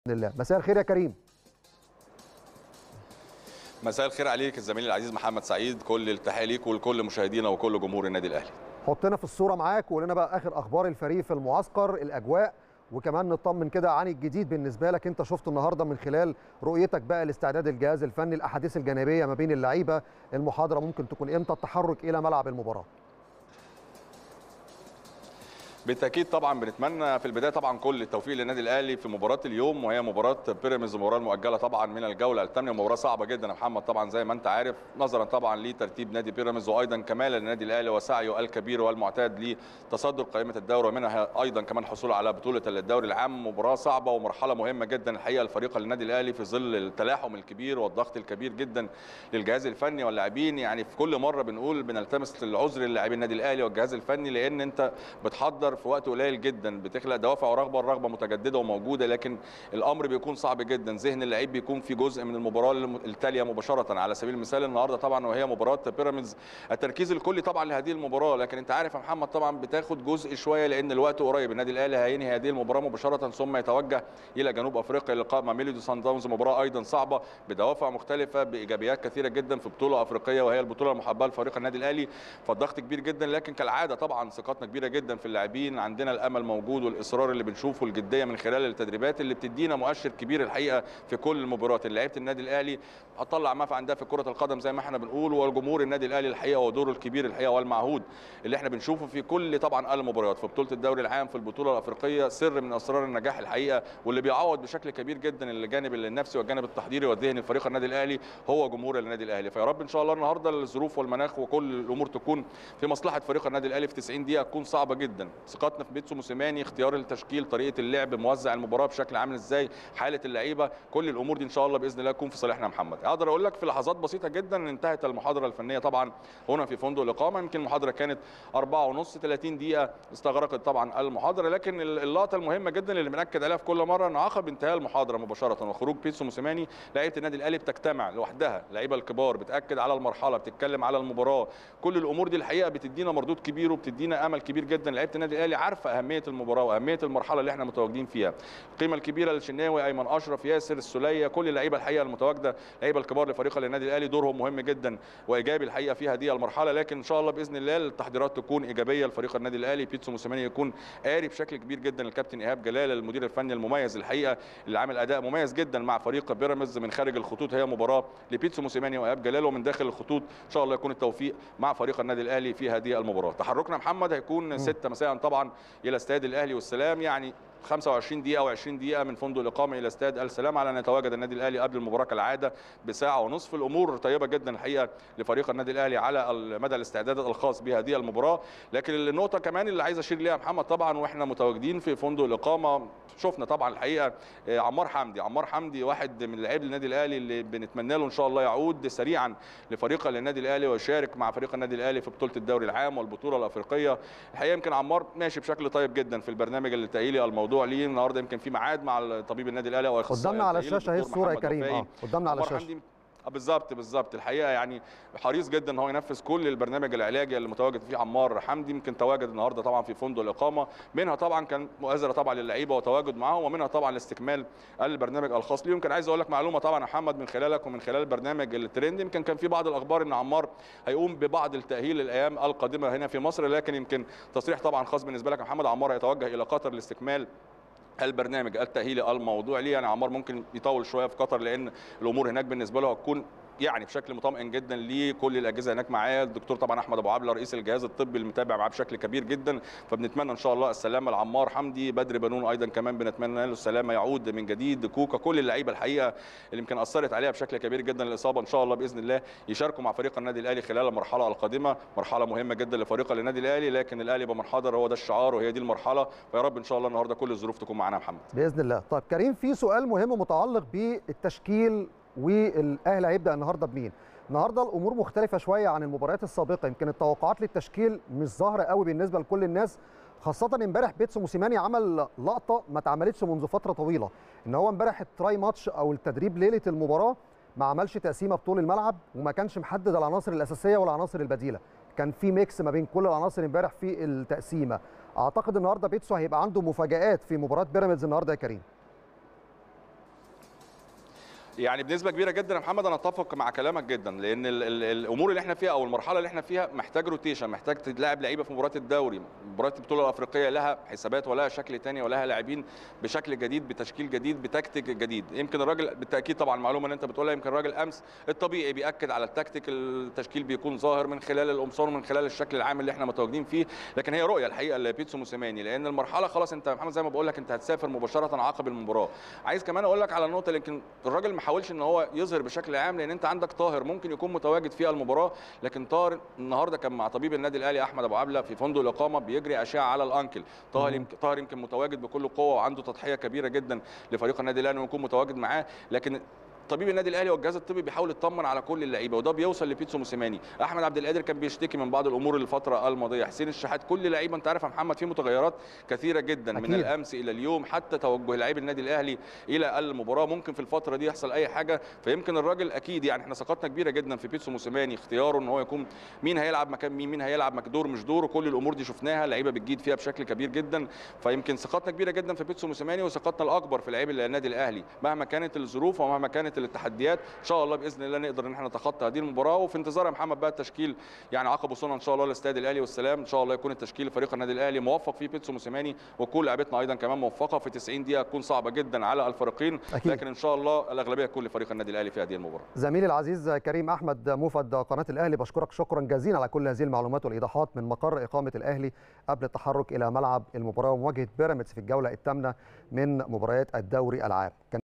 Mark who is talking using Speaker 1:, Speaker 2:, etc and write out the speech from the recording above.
Speaker 1: باذن الله مساء الخير يا كريم
Speaker 2: مساء الخير عليك الزميل العزيز محمد سعيد كل التحيه ليك ولكل مشاهدينا وكل جمهور النادي الاهلي
Speaker 1: حطنا في الصوره معاك وقول لنا بقى اخر اخبار الفريق في المعسكر الاجواء وكمان نطمن كده عن الجديد بالنسبه لك انت شفته النهارده من خلال رؤيتك بقى لاستعداد الجهاز الفني الاحاديث الجانبيه ما بين اللعيبه المحاضره ممكن تكون امتى التحرك الى ملعب المباراه
Speaker 2: بالتاكيد طبعا بنتمنى في البدايه طبعا كل التوفيق للنادي الاهلي في مباراه اليوم وهي مباراه بيراميدز المباراه المؤجله طبعا من الجوله الثامنه مباراه صعبه جدا يا محمد طبعا زي ما انت عارف نظرا طبعا لترتيب نادي بيراميدز وايضا كمال للنادي الاهلي وسعيه الكبير والمعتاد لتصدر قائمه الدوري ومنها ايضا كمان حصوله على بطوله الدوري العام مباراه صعبه ومرحله مهمه جدا الحقيقه الفريق للنادي الاهلي في ظل التلاحم الكبير والضغط الكبير جدا للجهاز الفني واللاعبين يعني في كل مره بنقول بنلتمس العذر للاعبين النادي الاهلي والجهاز الفني لان انت بتحضر في وقت قليل جدا جدا بتخلق دوافع ورغبه الرغبه متجدده وموجوده لكن الامر بيكون صعب جدا ذهن اللعيب بيكون في جزء من المباراه التاليه مباشره على سبيل المثال النهارده طبعا وهي مباراه بيراميدز التركيز الكلي طبعا لهذه المباراه لكن انت عارف يا محمد طبعا بتاخد جزء شويه لان الوقت قريب النادي الاهلي هينهي هذه المباراه مباشره ثم يتوجه الى جنوب افريقيا للقاء مع ميلودي سان داونز مباراه ايضا صعبه بدوافع مختلفه بايجابيات كثيره جدا في بطوله افريقيه وهي البطوله المحبه لفريق النادي الاهلي فالضغط كبير جدا لكن كالعاده طبعا ثقتنا كبيره جدا في اللاعبين عندنا الامل موجود والاصرار الاصرار اللي بنشوفه الجديه من خلال التدريبات اللي بتدينا مؤشر كبير الحقيقه في كل المباريات اللي لعيبه النادي الاهلي هتطلع ما في عندها في كره القدم زي ما احنا بنقول والجمهور النادي الاهلي الحقيقه ودوره الكبير الحقيقه والمعهود اللي احنا بنشوفه في كل طبعا المباريات في بطوله الدوري العام في البطوله الافريقيه سر من اسرار النجاح الحقيقه واللي بيعوض بشكل كبير جدا الجانب النفسي والجانب التحضيري والذهني لفريق النادي الاهلي هو جمهور النادي الاهلي فيا رب ان شاء الله النهارده الظروف والمناخ وكل الامور تكون في مصلحه فريق النادي الاهلي في 90 دقيقه تكون صعبه جدا ثقتنا في بيتسو موسيماني اختيار التشكيل طريقه اللعب موزع المباراه بشكل عامل ازاي حاله اللعيبه كل الامور دي ان شاء الله باذن الله تكون في صالحنا يا محمد اقدر اقول لك في لحظات بسيطه جدا انتهت المحاضره الفنيه طبعا هنا في فندق الاقامه يمكن المحاضره كانت 4 ونص 30 دقيقه استغرقت طبعا المحاضره لكن اللقطه المهمه جدا اللي بناكد عليها في كل مره ان عقب انتهاء المحاضره مباشره وخروج بيتسو موسيماني لعيبه النادي الاهلي بتجتمع لوحدها اللعيبه الكبار بتاكد على المرحله بتتكلم على المباراه كل الامور دي الحقيقه بتدينا مردود كبير وبتدينا امل كبير جدا لعيبه النادي الاهلي عارفه اهميه المباراه واهميه المرحله اللي احنا متواجدين فيها القيمه الكبيره للشناوي ايمن اشرف ياسر السليه كل اللعيبه الحقيقه المتواجده اللعيبه الكبار لفريق النادي الاهلي دورهم مهم جدا وايجابي الحقيقه في هذه المرحله لكن ان شاء الله باذن الله التحضيرات تكون ايجابيه لفريق النادي الاهلي بيتسو موسيماني يكون قاري بشكل كبير جدا الكابتن ايهاب جلال المدير الفني المميز الحقيقه اللي عامل اداء مميز جدا مع فريق بيراميدز من خارج الخطوط هي مباراه لبيتسو موسيماني وايهاب جلال ومن داخل الخطوط ان شاء الله يكون التوفيق مع فريق النادي الاهلي في هذه المباراه تحركنا محمد هيكون 6 مساء طبعا الى استاد الاهلي والسلام يعني 25 دقيقة أو 20 دقيقة من فندق الإقامة إلى استاد السلام على أن يتواجد النادي الأهلي قبل المباراة كالعادة بساعة ونصف الأمور طيبة جدا الحقيقة لفريق النادي الأهلي على مدى الاستعداد الخاص بهذه المباراة لكن النقطة كمان اللي عايز أشير ليها محمد طبعا وإحنا متواجدين في فندق الإقامة شفنا طبعا الحقيقة عمار حمدي عمار حمدي واحد من لاعبي النادي الأهلي اللي بنتمنى له إن شاء الله يعود سريعا لفريق النادي الأهلي ويشارك مع فريق النادي الأهلي في بطولة الدوري العام والبطولة الأفريقية الحقيقة يمكن عمار ماشي بشكل طيب جدا في البرنامج التأهيلي الموضوع ليه النهارده يمكن في ميعاد مع طبيب النادي الاهلي او
Speaker 1: قدامنا على الشاشه اهي الصوره يا كريم اه قدامنا على الشاشه
Speaker 2: بالظبط بالظبط الحقيقه يعني حريص جدا ان هو ينفذ كل البرنامج العلاجي اللي متواجد فيه عمار حمدي يمكن تواجد النهارده طبعا في فندق الاقامه منها طبعا كان مؤازره طبعا للعيبه وتواجد معاهم ومنها طبعا لاستكمال البرنامج الخاص ليه يمكن عايز اقول لك معلومه طبعا يا محمد من خلالك ومن خلال البرنامج الترند يمكن كان في بعض الاخبار ان عمار هيقوم ببعض التاهيل الايام القادمه هنا في مصر لكن يمكن تصريح طبعا خاص بالنسبه لك يا محمد عمار هيتوجه الى قطر لاستكمال البرنامج التاهيلي الموضوع ليه يعني عمار ممكن يطول شويه في قطر لان الامور هناك بالنسبه له هتكون يعني بشكل مطمئن جدا لكل الاجهزه هناك معاه الدكتور طبعا احمد ابو عبله رئيس الجهاز الطبي المتابع معاه بشكل كبير جدا فبنتمنى ان شاء الله السلامه لعمار حمدي بدر بنون ايضا كمان بنتمنى له السلامه يعود من جديد كوكا كل اللعيبه الحقيقه اللي يمكن اثرت عليها بشكل كبير جدا الاصابه ان شاء الله باذن الله يشاركوا مع فريق النادي الاهلي خلال المرحله القادمه مرحله مهمه جدا لفريق النادي الاهلي لكن الاهلي بمنحدر هو ده الشعار وهي دي المرحله فيا رب ان شاء الله النهارده كل الظروف تكون معانا يا محمد
Speaker 1: باذن الله طيب كريم في سؤال مهم متعلق بالتشكيل والاهلي هيبدا النهارده بمين النهارده الامور مختلفه شويه عن المباريات السابقه يمكن التوقعات للتشكيل مش ظاهره قوي بالنسبه لكل الناس خاصة امبارح بيتسو موسيماني عمل لقطة ما اتعملتش منذ فترة طويلة ان هو امبارح التراي ماتش او التدريب ليلة المباراة ما عملش تقسيمة بطول الملعب وما كانش محدد العناصر الأساسية والعناصر البديلة كان في ميكس ما بين كل العناصر امبارح في التقسيمة اعتقد النهارده بيتسو هيبقى عنده مفاجآت في مباراة بيراميدز النهارده يا كريم
Speaker 2: يعني بنسبه كبيره جدا يا محمد انا اتفق مع كلامك جدا لان ال ال الامور اللي احنا فيها او المرحله اللي احنا فيها محتاج روتيشن محتاج تلاعب لعيبه في مباراه الدوري مباراه البطوله الافريقيه لها حسابات ولها شكل تاني ولها لاعبين بشكل جديد بتشكيل جديد بتكتيك جديد يمكن الراجل بالتاكيد طبعا المعلومه اللي انت بتقولها يمكن الراجل امس الطبيعي بياكد على التكتيك التشكيل بيكون ظاهر من خلال القمصان ومن خلال الشكل العام اللي احنا متواجدين فيه لكن هي رؤيه الحقيقه لبيتسو موسيماني لان المرحله خلاص انت يا محمد زي ما بقول لك انت هتسافر مباشره عقب المباراه عايز كمان اقول لك على النقطه اللي يمكن الراجل ما حاولش ان هو يظهر بشكل عام لان انت عندك طاهر ممكن يكون متواجد في المباراه لكن طاهر النهارده كان مع طبيب النادي الاهلي احمد ابو عبله في فندق الاقامه بيجري اشعه على الانكل طاهر يمكن طاهر يمكن متواجد بكل قوه وعنده تضحيه كبيره جدا لفريق النادي الاهلي انه يكون متواجد معاه لكن طبيب النادي الاهلي والجهاز الطبي بيحاول يطمن على كل اللعيبه وده بيوصل لبيتسو موسيماني احمد عبد القادر كان بيشتكي من بعض الامور الفتره الماضيه حسين الشحات كل لعيبه انت عارف يا محمد في متغيرات كثيره جدا أكيد. من الامس الى اليوم حتى توجه لاعبي النادي الاهلي الى المباراه ممكن في الفتره دي يحصل اي حاجه فيمكن الراجل اكيد يعني احنا ثقتنا كبيره جدا في بيتسو موسيماني اختياره ان هو يكون مين هيلعب مكان مين مين هيلعب دور مش دور وكل الامور دي شفناها اللعيبه بتجيد فيها بشكل كبير جدا فيمكن ثقتنا كبيره جدا في بيتسو موسيماني وثقتنا الاكبر في لعيبه النادي الاهلي مهما كانت الظروف ومهما كانت التحديات ان شاء الله باذن الله نقدر ان احنا نتخطى هذه المباراه وفي انتظار يا محمد بقى التشكيل يعني عقب وصولنا ان شاء الله لاستاد الاهلي والسلام ان شاء الله يكون التشكيل لفريق النادي الاهلي موفق فيه بيتسو موسيماني وكل لعيبتنا ايضا كمان موفقه في 90 دقيقه تكون صعبه جدا على الفريقين
Speaker 1: أكيد.
Speaker 2: لكن ان شاء الله الاغلبيه تكون لفريق النادي الاهلي في هذه المباراه
Speaker 1: زميلي العزيز كريم احمد موفد قناه الاهلي بشكرك شكرا جزيلا على كل هذه المعلومات والايضاحات من مقر اقامه الاهلي قبل التحرك الى ملعب المباراه ومواجهه بيراميدز في الجوله الثامنه من مباريات الدوري العام